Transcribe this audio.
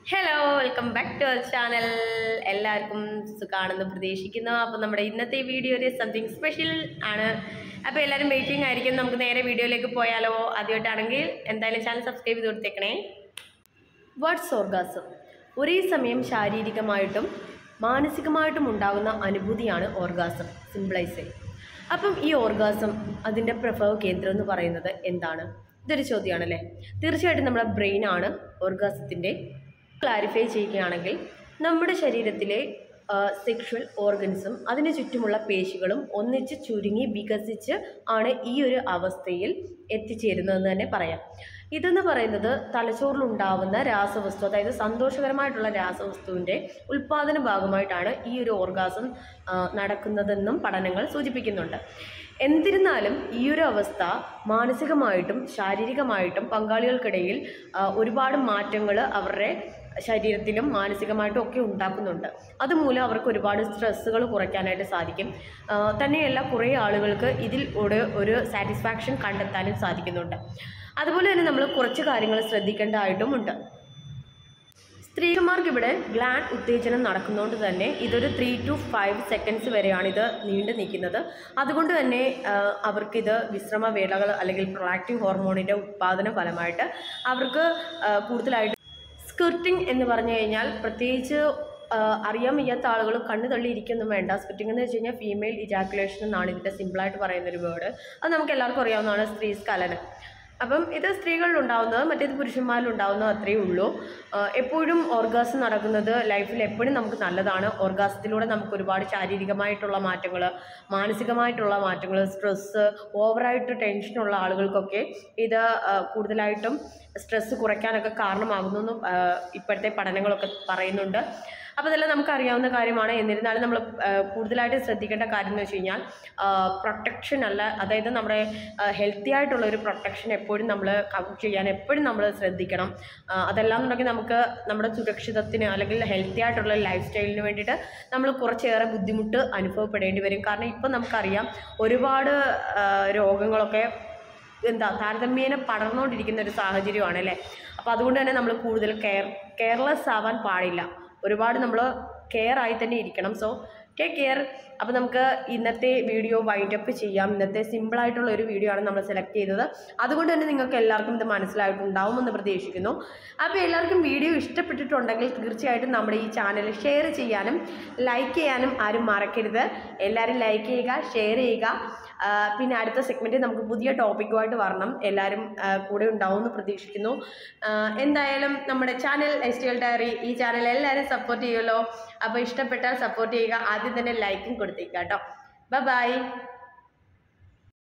hello welcome back to our channel എല്ലാവർക്കും സുഖാണെന്ന് പ്രതീക്ഷിക്കുന്നു അപ്പോൾ നമ്മുടെ ഇന്നത്തെ വീഡിയോയിൽ സംതിങ് സ്പെഷ്യൽ ആണ് അപ്പോൾ എല്ലാവരും വെയിറ്റിംഗ് ആയിരിക്കും നമുക്ക് നേരെ വീഡിയോയിലേക്ക് പോയാലോ ആദ്യമായിട്ടാണെങ്കിൽ എന്തായാലും ചാനൽ സബ്സ്ക്രൈബ് ചെയ്ത് കൊടുത്തേക്കണേ വാട്സ് ഓർഗാസം ഒരേ സമയം ശാരീരികമായിട്ടും മാനസികമായിട്ടും ഉണ്ടാകുന്ന അനുഭൂതിയാണ് ഓർഗാസം സിംപ്ലൈസ് അപ്പം ഈ ഓർഗാസം അതിൻ്റെ പ്രഭവ കേന്ദ്രം എന്ന് പറയുന്നത് എന്താണ് ഇതൊരു ചോദ്യമാണല്ലേ തീർച്ചയായിട്ടും നമ്മുടെ ബ്രെയിനാണ് ഓർഗാസത്തിൻ്റെ ക്ലാരിഫൈ ചെയ്യുകയാണെങ്കിൽ നമ്മുടെ ശരീരത്തിലെ സെക്ഷൽ ഓർഗൻസും അതിന് ചുറ്റുമുള്ള പേശികളും ഒന്നിച്ച് ചുരുങ്ങി വികസിച്ച് ആണ് ഈ ഒരു അവസ്ഥയിൽ എത്തിച്ചേരുന്നതെന്ന് തന്നെ പറയാം ഇതെന്ന് പറയുന്നത് തലച്ചോറിലുണ്ടാവുന്ന രാസവസ്തു അതായത് സന്തോഷകരമായിട്ടുള്ള രാസവസ്തുവിൻ്റെ ഉൽപ്പാദന ഭാഗമായിട്ടാണ് ഈ ഒരു ഓർഗാസം ആ, നടക്കുന്നതെന്നും പഠനങ്ങൾ സൂചിപ്പിക്കുന്നുണ്ട് എന്നിരുന്നാലും ഈ ഒരു അവസ്ഥ മാനസികമായിട്ടും ശാരീരികമായിട്ടും പങ്കാളികൾക്കിടയിൽ ആ, ഒരുപാട് മാറ്റങ്ങൾ അവരുടെ ശരീരത്തിലും മാനസികമായിട്ടും ഒക്കെ ഉണ്ടാക്കുന്നുണ്ട് അതുമൂലം അവർക്ക് ഒരുപാട് സ്ട്രെസ്സുകൾ കുറയ്ക്കാനായിട്ട് സാധിക്കും ആ, തന്നെയല്ല കുറേ ആളുകൾക്ക് ഇതിൽ ഒരു ഒരു സാറ്റിസ്ഫാക്ഷൻ കണ്ടെത്താനും സാധിക്കുന്നുണ്ട് അതുപോലെ തന്നെ നമ്മൾ കുറച്ച് കാര്യങ്ങൾ ശ്രദ്ധിക്കേണ്ടതായിട്ടുമുണ്ട് സ്ത്രീകന്മാർക്ക് ഇവിടെ ഗ്ലാൻഡ് ഉത്തേജനം നടക്കുന്നതുകൊണ്ട് തന്നെ ഇതൊരു ത്രീ ടു ഫൈവ് സെക്കൻഡ്സ് വരെയാണ് ഇത് നീണ്ടു നിൽക്കുന്നത് അതുകൊണ്ട് തന്നെ ആ, അവർക്കിത് വിശ്രമ വേളകൾ അല്ലെങ്കിൽ പ്രൊലാക്റ്റീവ് ഹോർമോണിൻ്റെ ഉത്പാദന ഫലമായിട്ട് അവർക്ക് ആ, കൂടുതലായിട്ട് സ്കിർട്ടിംഗ് എന്ന് പറഞ്ഞു കഴിഞ്ഞാൽ പ്രത്യേകിച്ച് ആ, അറിയാൻ വയ്യാത്ത ആളുകൾ കണ്ണു തള്ളി ഇരിക്കൊന്നും വേണ്ട സ്കിർട്ടിംഗ് എന്ന് വെച്ച് കഴിഞ്ഞാൽ ഫീമെയിൽ ഇജാക്കുലേഷൻ എന്നാണ് ഇതിൻ്റെ സിമ്പിളായിട്ട് പറയുന്നൊരു വേർഡ് അത് നമുക്ക് എല്ലാവർക്കും അറിയാവുന്നതാണ് സ്ത്രീ സ്കലനം അപ്പം ഇത് സ്ത്രീകളിൽ ഉണ്ടാവുന്നത് മറ്റേത് പുരുഷന്മാരിൽ ഉണ്ടാവുന്നത് അത്രയേ ഉള്ളൂ ആ, എപ്പോഴും ഓർഗാസം നടക്കുന്നത് ലൈഫിൽ എപ്പോഴും നമുക്ക് നല്ലതാണ് ഓർഗാസത്തിലൂടെ നമുക്ക് ഒരുപാട് ശാരീരികമായിട്ടുള്ള മാറ്റങ്ങൾ മാനസികമായിട്ടുള്ള മാറ്റങ്ങൾ സ്ട്രെസ്സ് ഓവറായിട്ട് ടെൻഷനുള്ള ആളുകൾക്കൊക്കെ ഇത് ആ, കൂടുതലായിട്ടും സ്ട്രെസ്സ് കുറയ്ക്കാനൊക്കെ കാരണമാകുന്നു എന്ന് ആ, ഇപ്പോഴത്തെ പഠനങ്ങളൊക്കെ പറയുന്നുണ്ട് അപ്പോൾ ഇതെല്ലാം നമുക്കറിയാവുന്ന കാര്യമാണ് എന്നിരുന്നാലും നമ്മൾ കൂടുതലായിട്ട് ശ്രദ്ധിക്കേണ്ട കാര്യം എന്ന് വെച്ച് കഴിഞ്ഞാൽ പ്രൊട്ടക്ഷൻ അല്ല അതായത് നമ്മുടെ ഹെൽത്തി ആയിട്ടുള്ള ഒരു പ്രൊട്ടക്ഷൻ എപ്പോഴും നമ്മൾ കൗണ്ട് ചെയ്യാൻ എപ്പോഴും നമ്മൾ ശ്രദ്ധിക്കണം ആ, അതല്ല എന്നുണ്ടെങ്കിൽ നമുക്ക് നമ്മുടെ സുരക്ഷിതത്തിന് അല്ലെങ്കിൽ ഹെൽത്തി ആയിട്ടുള്ള ലൈഫ് സ്റ്റൈലിന് വേണ്ടിയിട്ട് നമ്മൾ കുറച്ചേറെ ബുദ്ധിമുട്ട് അനുഭവപ്പെടേണ്ടി വരും കാരണം ഇപ്പം നമുക്കറിയാം ഒരുപാട് ആ, രോഗങ്ങളൊക്കെ എന്താ താരതമ്യേന പടർന്നുകൊണ്ടിരിക്കുന്ന ഒരു സാഹചര്യമാണ് അല്ലേ അപ്പോൾ അതുകൊണ്ട് തന്നെ നമ്മൾ കൂടുതൽ കെയർ കെയർലെസ് ആവാൻ പാടില്ല ഒരുപാട് നമ്മൾ കെയർ ആയി തന്നെ ഇരിക്കണം സോ ടേക്ക് കെയർ അപ്പോൾ നമുക്ക് ഇന്നത്തെ വീഡിയോ വൈൻഡ് അപ്പ് ചെയ്യാം ഇന്നത്തെ സിമ്പിളായിട്ടുള്ള ഒരു വീഡിയോ ആണ് നമ്മൾ സെലക്ട് ചെയ്തത് അതുകൊണ്ട് തന്നെ നിങ്ങൾക്ക് എല്ലാവർക്കും ഇത് മനസ്സിലായിട്ടുണ്ടാവുമെന്ന് പ്രതീക്ഷിക്കുന്നു അപ്പോൾ എല്ലാവർക്കും വീഡിയോ ഇഷ്ടപ്പെട്ടിട്ടുണ്ടെങ്കിൽ തീർച്ചയായിട്ടും നമ്മുടെ ഈ ചാനൽ ഷെയർ ചെയ്യാനും ലൈക്ക് ചെയ്യാനും ആരും മറക്കരുത് എല്ലാവരും ലൈക്ക് ചെയ്യുക ഷെയർ ചെയ്യുക ആ, പിന്നെ അടുത്ത സെഗ്മെൻറ്റ് നമുക്ക് പുതിയ ടോപ്പിക്കുമായിട്ട് വരണം എല്ലാവരും ആ, കൂടെ ഉണ്ടാവുമെന്ന് പ്രതീക്ഷിക്കുന്നു ആ, എന്തായാലും നമ്മുടെ channel S T L diary ഈ ചാനൽ എല്ലാവരും സപ്പോർട്ട് ചെയ്യുമല്ലോ അപ്പോൾ ഇഷ്ടപ്പെട്ടാൽ സപ്പോർട്ട് ചെയ്യുക ആദ്യം തന്നെ ലൈക്കും കൊടുത്തേക്കാം കേട്ടോ ബൈ